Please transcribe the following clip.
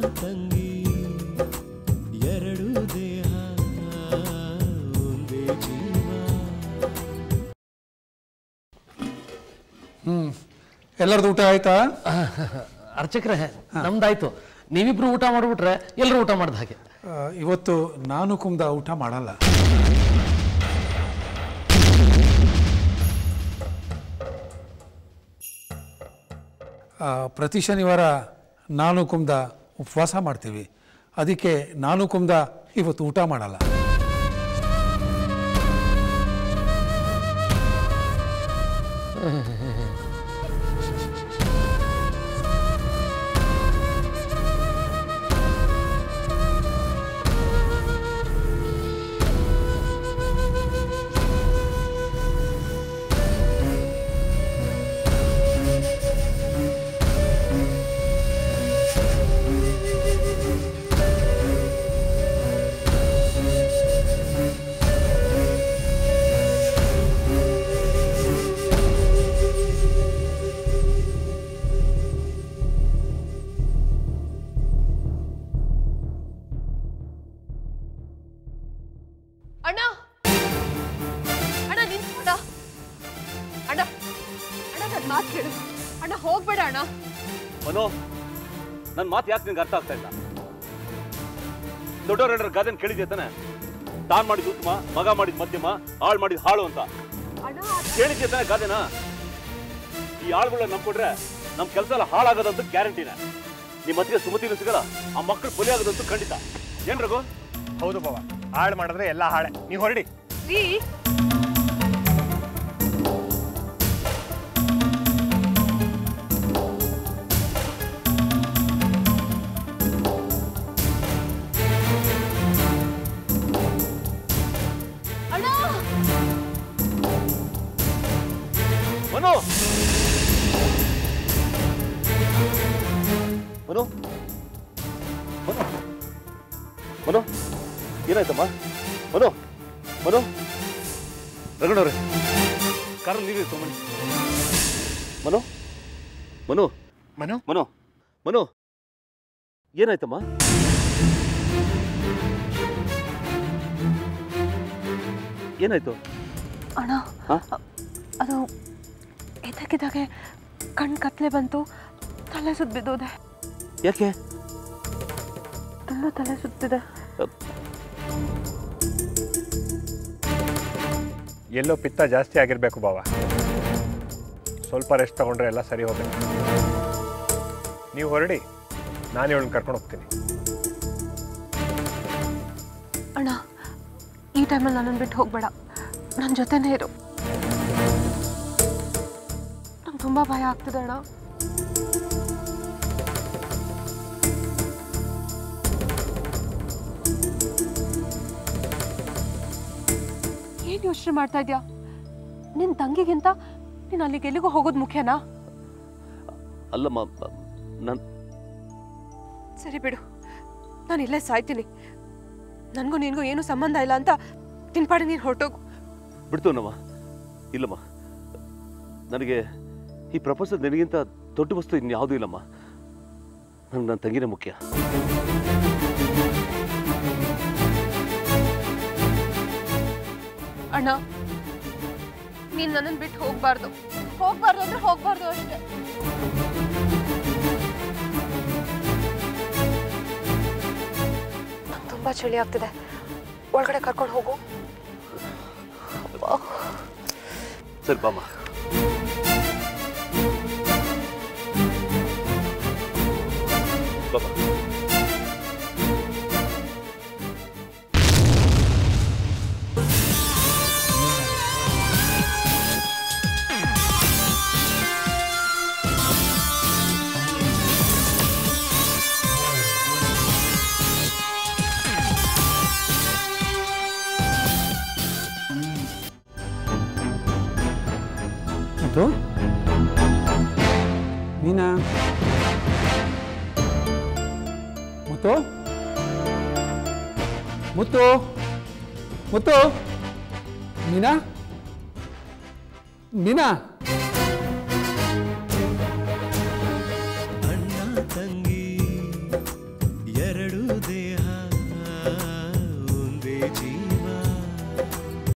ತಂಗಿ ಎರಡು ದೇಹ ಒಂದೇ ಜೀವ ಹ್ಞೂ ಎಲ್ಲರದ್ದು ಊಟ ಆಯ್ತಾ ಅರ್ಚಕ್ರೆ ನಮ್ದಾಯ್ತು ನೀವಿಬ್ರು ಊಟ ಮಾಡ್ಬಿಟ್ರೆ ಎಲ್ಲರೂ ಊಟ ಮಾಡ್ದ ಹಾಗೆ ಆ, ಇವತ್ತು ನಾನು ಕುಮ್ದ ಊಟ ಮಾಡಲ್ಲ ಆ, ಪ್ರತಿ ಶನಿವಾರ ನಾನು ಕುಮ್ದ ಉಪವಾಸ ಮಾಡ್ತೀವಿ ಅದಕ್ಕೆ ನಾನು ಕುಮ್ದ ಇವತ್ತು ಊಟ ಮಾಡಲ್ಲ ಅಣ್ಣ ಅಣ್ಣ ನಿಂತ್ಕೊಂಡ ಅಣ್ಣ ಅಣ್ಣ ನನ್ನ ಮಾತು ಕೇಳು ಅಣ್ಣ ಹೋಗ್ಬೇಡ ಅಣ್ಣ ಮನೋ ನನ್ನ ಮಾತು ಯಾಕೆ ನಿನ್ಗೆ ಅರ್ಥ ಆಗ್ತಾ ಇಲ್ಲ ದೊಡ್ಡವ್ರ ಹೇಳೋರ್ ಗಾದೆನ್ ಕೇಳಿದ್ಯಾ ತಾನೆ ತಾನ್ ಮಾಡಿದ ಉತ್ತಮ ಮಗ ಮಾಡಿದ ಮಧ್ಯಮ ಹಾಳು ಮಾಡಿದ ಹಾಳು ಅಂತ ಅಣ್ಣ ಕೇಳಿದ್ಯಾ ತಾನೆ ಗಾದೆನ ಈ ಆಳುಗಳನ್ನ ನಂಬ್ಕೊಂಡ್ರೆ ನಮ್ ಕೆಲಸ ಎಲ್ಲ ಹಾಳಾಗೋದಂತೂ ಗ್ಯಾರಂಟಿನ ನಿಮ್ಮ ಹತ್ತಿರ ಸುಮತಿನೂ ಸಿಗಲ್ಲ ಆ ಮಕ್ಕಳು ಬಲಿ ಆಗೋದಂತೂ ಖಂಡಿತ ಏನ್ ರಘು ಹೌದು ಬಾವ ಹಾಳು ಮಾಡಿದ್ರೆ ಎಲ್ಲ ಹಾಳೆ ನೀವು ಹೊರಡಿ ರೀ ಅಣ್ಣ ಮನು ಮನು ಮನು ಮನು ಏನಾಯ್ತಮ್ಮ ಮನು ಮನು ರಗಣವ್ರೆ ಕಾರಲ್ಲಿ ನೀರು ತೊಗೊಂಬನ್ನಿ ಮನು ಮನು ಮನು ಮನು ಮನು ಏನಾಯ್ತಮ್ಮ ಏನಾಯ್ತು ಅಣ್ಣ ಹಾ? ಅದು ಇದ್ದಕ್ಕಿದ್ದಾಗೆ ಕಣ್ ಕತ್ಲೆ ಬಂತು ತಲೆ ಸುತ್ತ ಬಿದ್ದೋದೆ ಯಾಕೆ ತುಂಬ ತಲೆ ಸುತ್ತಿದೆ ಎಲ್ಲೋ ಪಿತ್ತ ಜಾಸ್ತಿ ಆಗಿರ್ಬೇಕು ಬಾವ ಸ್ವಲ್ಪ ರೆಸ್ಟ್ ತಗೊಂಡ್ರೆ ಎಲ್ಲ ಸರಿ ಹೋಗುತ್ತೆ ನೀವು ಹೊರಡಿ ನಾನು ಇವಳನ್ನ ಕರ್ಕೊಂಡು ಹೋಗ್ತೀನಿ ಅಣ್ಣ ಈ ಟೈಮಲ್ಲಿ ನನ್ನನ್ನು ಬಿಟ್ಟು ಹೋಗ್ಬೇಡ ನನ್ನ ಜೊತೆನೇ ಇರು ನಂಗೆ ತುಂಬ ಭಯ ಆಗ್ತಿದೆ ಅಣ್ಣ ಏನು ಯೋಚನೆ ಮಾಡ್ತಾ ಇದ್ಯಾ ನಿನ್ನ ತಂಗಿಗಿಂತ ನೀನು ಅಲ್ಲಿಗೆ ಎಲ್ಲಿಗೂ ಹೋಗೋದು ಮುಖ್ಯನಾ ಅಲ್ಲಮ್ಮ ನಾನು ಸರಿ ಬಿಡು ನಾನು ಇಲ್ಲೇ ಸಾಯ್ತೀನಿ ನನಗೂ ನಿನಗೂ ಏನೂ ಸಂಬಂಧ ಇಲ್ಲ ಅಂತ ನಿನ್ನ ಪಾಡಿ ನೀನು ಹೊರಟೋಗು ಬಿಡ್ತೇವನಮ್ಮ ಇಲ್ಲಮ್ಮ ನನಗೆ ಈ ಪ್ರಪಂಚದ ನಿನಗಿಂತ ದೊಡ್ಡ ವಸ್ತು ಇನ್ಯಾವುದೂ ಇಲ್ಲಮ್ಮ ನನಗೆ ನನ್ನ ತಂಗಿನೇ ಮುಖ್ಯ ಅಣ್ಣ ನೀನು ನನ್ನನ್ನು ಬಿಟ್ಟು ಹೋಗ್ಬಾರ್ದು ಹೋಗ್ಬಾರ್ದು ಅಂದ್ರೆ ಹೋಗ್ಬಾರ್ದು ಅಷ್ಟೇ ನಂಗೆ ತುಂಬ ಚಳಿ ಆಗ್ತಿದೆ ಒಳಗಡೆ ಕರ್ಕೊಂಡು ಹೋಗು ಸರಿ ಬಾಮ್ಮ ಬಾಮ್ಮ ಮುತ್ತು ಮೀನಾ ಮುತ್ತು ಮುತ್ತು ಮುತ್ತು ಮೀನಾ ಮೀನಾ ಅಣ್ಣ ತಂಗಿ ದೇಹ